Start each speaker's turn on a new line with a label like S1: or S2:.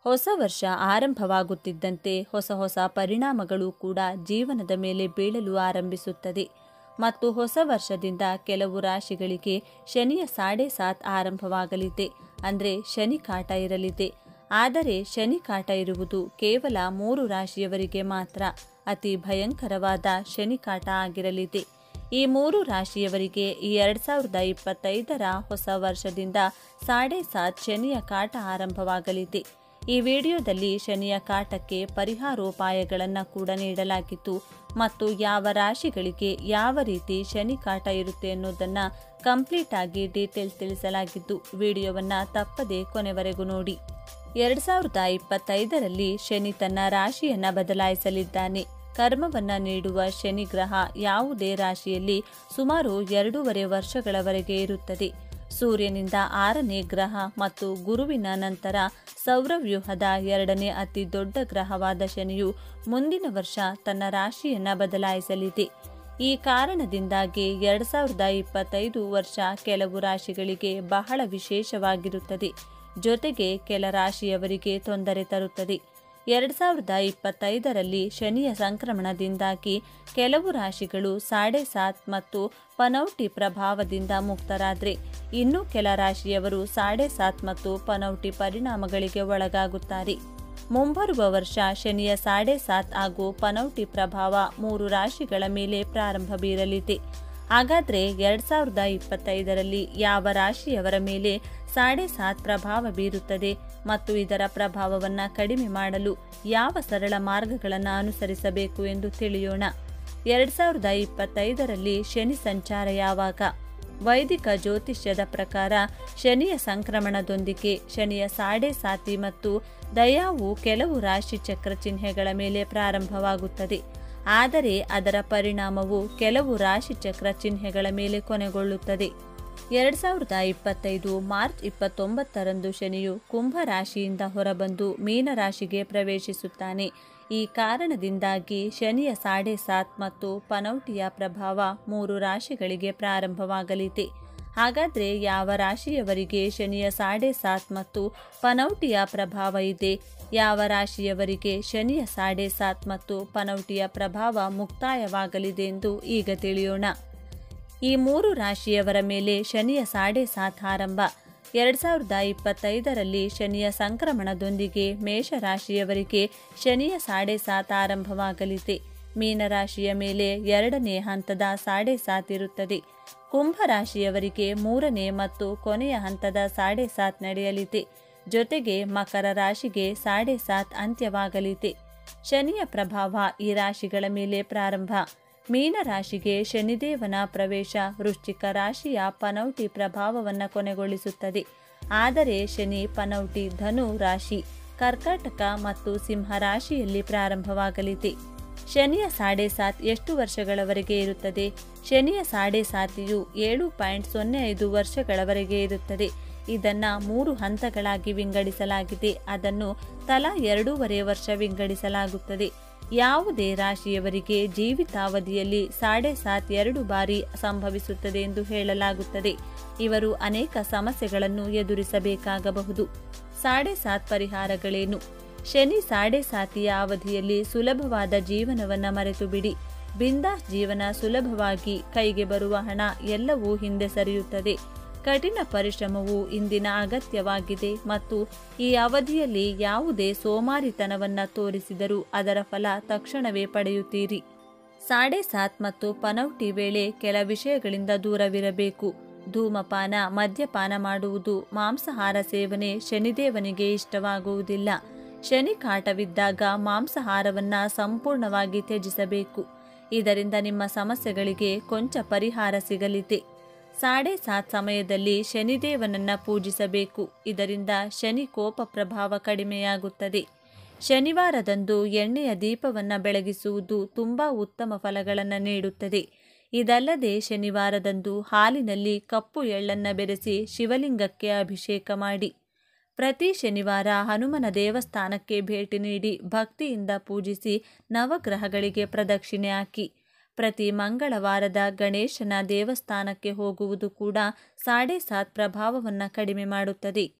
S1: ಹೊಸ ವರ್ಷ ಆರಂಭವಾಗುತ್ತಿದ್ದಂತೆ ಹೊಸ ಹೊಸ ಪರಿಣಾಮಗಳು ಕೂಡ ಜೀವನದ ಮೇಲೆ ಬೀಳಲು ಆರಂಭಿಸುತ್ತದೆ ಮತ್ತು ಹೊಸ ವರ್ಷದಿಂದ ಕೆಲವು ರಾಶಿಗಳಿಗೆ ಶನಿಯ ಸಾಡೆ ಸಾತ್ ಆರಂಭವಾಗಲಿದೆ ಅಂದರೆ ಶನಿ ಕಾಟ ಇರಲಿದೆ ಆದರೆ ಶನಿ ಕಾಟ ಇರುವುದು ಕೇವಲ ಮೂರು ರಾಶಿಯವರಿಗೆ ಮಾತ್ರ ಅತಿ ಭಯಂಕರವಾದ ಶನಿ ಕಾಟ ಆಗಿರಲಿದೆ ಈ ಮೂರು ರಾಶಿಯವರಿಗೆ ಈ ಎರಡು ಸಾವಿರದ ಇಪ್ಪತ್ತೈದರ ಹೊಸ ವರ್ಷದಿಂದ ಸಾಡೆ ಸಾತ್ ಶನಿಯ ಕಾಟ ಆರಂಭವಾಗಲಿದೆ ಈ ವಿಡಿಯೋದಲ್ಲಿ ಶನಿಯ ಕಾಟಕ್ಕೆ ಪರಿಹಾರೋಪಾಯಗಳನ್ನು ಕೂಡ ನೀಡಲಾಗಿತ್ತು ಮತ್ತು ಯಾವ ರಾಶಿಗಳಿಗೆ ಯಾವ ರೀತಿ ಶನಿ ಕಾಟ ಇರುತ್ತೆ ಅನ್ನೋದನ್ನು ಕಂಪ್ಲೀಟ್ ಆಗಿ ಡೀಟೇಲ್ಸ್ ತಿಳಿಸಲಾಗಿದ್ದು ವಿಡಿಯೋವನ್ನು ತಪ್ಪದೆ ಕೊನೆವರೆಗೂ ನೋಡಿ ಎರಡು ಸಾವಿರದ ಇಪ್ಪತ್ತೈದರಲ್ಲಿ ಶನಿ ತನ್ನ ರಾಶಿಯನ್ನ ಬದಲಾಯಿಸಲಿದ್ದಾನೆ ಕರ್ಮವನ್ನ ನೀಡುವ ಶನಿ ಗ್ರಹ ಯಾವುದೇ ರಾಶಿಯಲ್ಲಿ ಸುಮಾರು ಎರಡೂವರೆ ವರ್ಷಗಳವರೆಗೆ ಇರುತ್ತದೆ ಸೂರ್ಯನಿಂದ ಆರನೇ ಗ್ರಹ ಮತ್ತು ಗುರುವಿನ ನಂತರ ಸೌರವ್ಯೂಹದ ಎರಡನೇ ಅತಿ ದೊಡ್ಡ ಗ್ರಹವಾದ ಶನಿಯು ಮುಂದಿನ ವರ್ಷ ತನ್ನ ರಾಶಿಯನ್ನ ಬದಲಾಯಿಸಲಿದೆ ಈ ಕಾರಣದಿಂದಾಗಿ ಎರಡು ಸಾವಿರದ ಇಪ್ಪತ್ತೈದು ವರ್ಷ ಕೆಲವು ರಾಶಿಗಳಿಗೆ ಬಹಳ ವಿಶೇಷವಾಗಿರುತ್ತದೆ ಜೊತೆಗೆ ಕೆಲ ರಾಶಿಯವರಿಗೆ ತೊಂದರೆ ತರುತ್ತದೆ ಎರಡು ಸಾವಿರದ ಇಪ್ಪತ್ತೈದರಲ್ಲಿ ಶನಿಯ ಸಂಕ್ರಮಣದಿಂದಾಗಿ ಕೆಲವು ರಾಶಿಗಳು ಸಾಡೆ ಸಾತ್ ಮತ್ತು ಪನೌಟಿ ಪ್ರಭಾವದಿಂದ ಮುಕ್ತರಾದರೆ ಇನ್ನು ಕೆಲ ರಾಶಿಯವರು ಸಾಡೆ ಸಾತ್ ಮತ್ತು ಪನೌಟಿ ಪರಿಣಾಮಗಳಿಗೆ ಒಳಗಾಗುತ್ತಾರೆ ಮುಂಬರುವ ವರ್ಷ ಶನಿಯ ಸಾಡೆ ಸಾತ್ ಹಾಗೂ ಪನೌಟಿ ಪ್ರಭಾವ ಮೂರು ರಾಶಿಗಳ ಮೇಲೆ ಪ್ರಾರಂಭ ಬೀರಲಿದೆ ಹಾಗಾದರೆ ಎರಡು ಸಾವಿರದ ಇಪ್ಪತ್ತೈದರಲ್ಲಿ ಯಾವ ರಾಶಿಯವರ ಮೇಲೆ ಸಾಡೆ ಸಾತ್ ಪ್ರಭಾವ ಬೀರುತ್ತದೆ ಮತ್ತು ಇದರ ಪ್ರಭಾವವನ್ನು ಕಡಿಮೆ ಮಾಡಲು ಯಾವ ಸರಳ ಮಾರ್ಗಗಳನ್ನು ಅನುಸರಿಸಬೇಕು ಎಂದು ತಿಳಿಯೋಣ ಎರಡು ಸಾವಿರದ ಇಪ್ಪತ್ತೈದರಲ್ಲಿ ಶನಿ ಸಂಚಾರ ಯಾವಾಗ ವೈದಿಕ ಜ್ಯೋತಿಷ್ಯದ ಪ್ರಕಾರ ಶನಿಯ ಸಂಕ್ರಮಣದೊಂದಿಗೆ ಶನಿಯ ಸಾಡೆ ಸಾತಿ ಮತ್ತು ದಯಾವು ಕೆಲವು ರಾಶಿ ಚಕ್ರ ಚಿಹ್ನೆಗಳ ಮೇಲೆ ಪ್ರಾರಂಭವಾಗುತ್ತದೆ ಆದರೆ ಅದರ ಪರಿಣಾಮವು ಕೆಲವು ರಾಶಿ ಚಕ್ರ ಚಿಹ್ನೆಗಳ ಮೇಲೆ ಕೊನೆಗೊಳ್ಳುತ್ತದೆ ಎರಡು ಸಾವಿರದ ಇಪ್ಪತ್ತೈದು ಮಾರ್ಚ್ ಇಪ್ಪತ್ತೊಂಬತ್ತರಂದು ಶನಿಯು ಕುಂಭ ರಾಶಿಯಿಂದ ಹೊರಬಂದು ಮೀನರಾಶಿಗೆ ಪ್ರವೇಶಿಸುತ್ತಾನೆ ಈ ಕಾರಣದಿಂದಾಗಿ ಶನಿಯ ಸಾಡೆ ಸಾತ್ ಮತ್ತು ಪನೌಟಿಯ ಪ್ರಭಾವ ಮೂರು ರಾಶಿಗಳಿಗೆ ಪ್ರಾರಂಭವಾಗಲಿದೆ ಹಾಗಾದರೆ ಯಾವ ರಾಶಿಯವರಿಗೆ ಶನಿಯ ಸಾಡೆ ಸಾತ್ ಮತ್ತು ಪನೌಟಿಯ ಪ್ರಭಾವ ಇದೆ ಯಾವ ರಾಶಿಯವರಿಗೆ ಶನಿಯ ಸಾಡೆ ಸಾತ್ ಮತ್ತು ಪನೌಟಿಯ ಪ್ರಭಾವ ಮುಕ್ತಾಯವಾಗಲಿದೆ ಎಂದು ಈಗ ತಿಳಿಯೋಣ ಈ ಮೂರು ರಾಶಿಯವರ ಮೇಲೆ ಶನಿಯ ಸಾಡೆ ಸಾತ್ ಆರಂಭ ಎರಡು ಸಾವಿರದ ಇಪ್ಪತ್ತೈದರಲ್ಲಿ ಶನಿಯ ಸಂಕ್ರಮಣದೊಂದಿಗೆ ಮೇಷರಾಶಿಯವರಿಗೆ ಶನಿಯ ಸಾಡೆ ಸಾತ್ ಆರಂಭವಾಗಲಿದೆ ಮೀನರಾಶಿಯ ಮೇಲೆ ಎರಡನೇ ಹಂತದ ಸಾಡೆ ಸಾತ್ ಇರುತ್ತದೆ ಕುಂಭ ರಾಶಿಯವರಿಗೆ ಮೂರನೇ ಮತ್ತು ಕೊನೆಯ ಹಂತದ ಸಾಡೆ ಸಾತ್ ನಡೆಯಲಿದೆ ಜೊತೆಗೆ ಮಕರ ರಾಶಿಗೆ ಸಾಡೆ ಸಾತ್ ಅಂತ್ಯವಾಗಲಿದೆ ಶನಿಯ ಪ್ರಭಾವ ಈ ರಾಶಿಗಳ ಮೇಲೆ ಪ್ರಾರಂಭ ಮೀನ ರಾಶಿಗೆ ಶನಿದೇವನ ಪ್ರವೇಶ ವೃಶ್ಚಿಕ ರಾಶಿಯ ಪನೌಟಿ ಪ್ರಭಾವವನ್ನು ಕೊನೆಗೊಳಿಸುತ್ತದೆ ಆದರೆ ಶನಿ ಪನೌಟಿ ಧನು ರಾಶಿ ಕರ್ಕಾಟಕ ಮತ್ತು ಸಿಂಹ ರಾಶಿಯಲ್ಲಿ ಪ್ರಾರಂಭವಾಗಲಿದೆ ಶನಿಯ ಸಾಡೆ ಸಾತ್ ಎಷ್ಟು ವರ್ಷಗಳವರೆಗೆ ಇರುತ್ತದೆ ಶನಿಯ ಸಾಡೆ ಸಾತಿಯು ಏಳು ಪಾಯಿಂಟ್ ಸೊನ್ನೆ ಐದು ವರ್ಷಗಳವರೆಗೆ ಇರುತ್ತದೆ ಇದನ್ನ ಮೂರು ಹಂತಗಳಾಗಿ ವಿಂಗಡಿಸಲಾಗಿದೆ ಅದನ್ನು ತಲಾ ಎರಡೂವರೆ ವರ್ಷ ವಿಂಗಡಿಸಲಾಗುತ್ತದೆ ಯಾವುದೇ ರಾಶಿಯವರಿಗೆ ಜೀವಿತಾವಧಿಯಲ್ಲಿ ಸಾಡೆ ಸಾತ್ ಎರಡು ಬಾರಿ ಸಂಭವಿಸುತ್ತದೆ ಎಂದು ಹೇಳಲಾಗುತ್ತದೆ ಇವರು ಅನೇಕ ಸಮಸ್ಯೆಗಳನ್ನು ಎದುರಿಸಬೇಕಾಗಬಹುದು ಸಾಡೆ ಸಾತ್ ಪರಿಹಾರಗಳೇನು ಶನಿ ಸಾಡೆ ಸಾತಿಯ ಅವಧಿಯಲ್ಲಿ ಸುಲಭವಾದ ಜೀವನವನ್ನ ಮರೆತು ಬಿಡಿ ಬಿಂದಾಸ್ ಜೀವನ ಸುಲಭವಾಗಿ ಕೈಗೆ ಬರುವ ಹಣ ಎಲ್ಲವೂ ಹಿಂದೆ ಸರಿಯುತ್ತದೆ ಕಠಿಣ ಪರಿಶ್ರಮವು ಇಂದಿನ ಅಗತ್ಯವಾಗಿದೆ ಮತ್ತು ಈ ಅವಧಿಯಲ್ಲಿ ಯಾವುದೇ ಸೋಮಾರಿತನವನ್ನ ತೋರಿಸಿದರೂ ಅದರ ಫಲ ತಕ್ಷಣವೇ ಪಡೆಯುತ್ತೀರಿ ಸಾಡೆ ಸಾತ್ ಮತ್ತು ಪನೌಟಿ ವೇಳೆ ಕೆಲ ವಿಷಯಗಳಿಂದ ದೂರವಿರಬೇಕು ಧೂಮಪಾನ ಮದ್ಯಪಾನ ಮಾಡುವುದು ಮಾಂಸಾಹಾರ ಸೇವನೆ ಶನಿದೇವನಿಗೆ ಇಷ್ಟವಾಗುವುದಿಲ್ಲ ಶನಿ ಕಾಟವಿದ್ದಾಗ ಮಾಂಸಾಹಾರವನ್ನ ಸಂಪೂರ್ಣವಾಗಿ ತ್ಯಜಿಸಬೇಕು ಇದರಿಂದ ನಿಮ್ಮ ಸಮಸ್ಯೆಗಳಿಗೆ ಕೊಂಚ ಪರಿಹಾರ ಸಿಗಲಿದೆ ಸಾಡೆ ಸಾತ್ ಸಮಯದಲ್ಲಿ ಶನಿದೇವನನ್ನ ಪೂಜಿಸಬೇಕು ಇದರಿಂದ ಶನಿ ಕೋಪ ಪ್ರಭಾವ ಕಡಿಮೆಯಾಗುತ್ತದೆ ಶನಿವಾರದಂದು ಎಣ್ಣೆಯ ದೀಪವನ್ನು ಬೆಳಗಿಸುವುದು ತುಂಬ ಉತ್ತಮ ಫಲಗಳನ್ನು ನೀಡುತ್ತದೆ ಇದಲ್ಲದೆ ಶನಿವಾರದಂದು ಹಾಲಿನಲ್ಲಿ ಕಪ್ಪು ಎಳ್ಳನ್ನು ಬೆರೆಸಿ ಶಿವಲಿಂಗಕ್ಕೆ ಅಭಿಷೇಕ ಮಾಡಿ ಪ್ರತಿ ಶನಿವಾರ ಹನುಮನ ದೇವಸ್ಥಾನಕ್ಕೆ ಭೇಟಿ ನೀಡಿ ಭಕ್ತಿಯಿಂದ ಪೂಜಿಸಿ ನವಗ್ರಹಗಳಿಗೆ ಪ್ರದಕ್ಷಿಣೆ ಹಾಕಿ ಪ್ರತಿ ಮಂಗಳವಾರದ ಗಣೇಶನ ದೇವಸ್ಥಾನಕ್ಕೆ ಹೋಗುವುದು ಕೂಡ ಸಾಡೆ ಸಾತ್ ಪ್ರಭಾವವನ್ನು ಕಡಿಮೆ ಮಾಡುತ್ತದೆ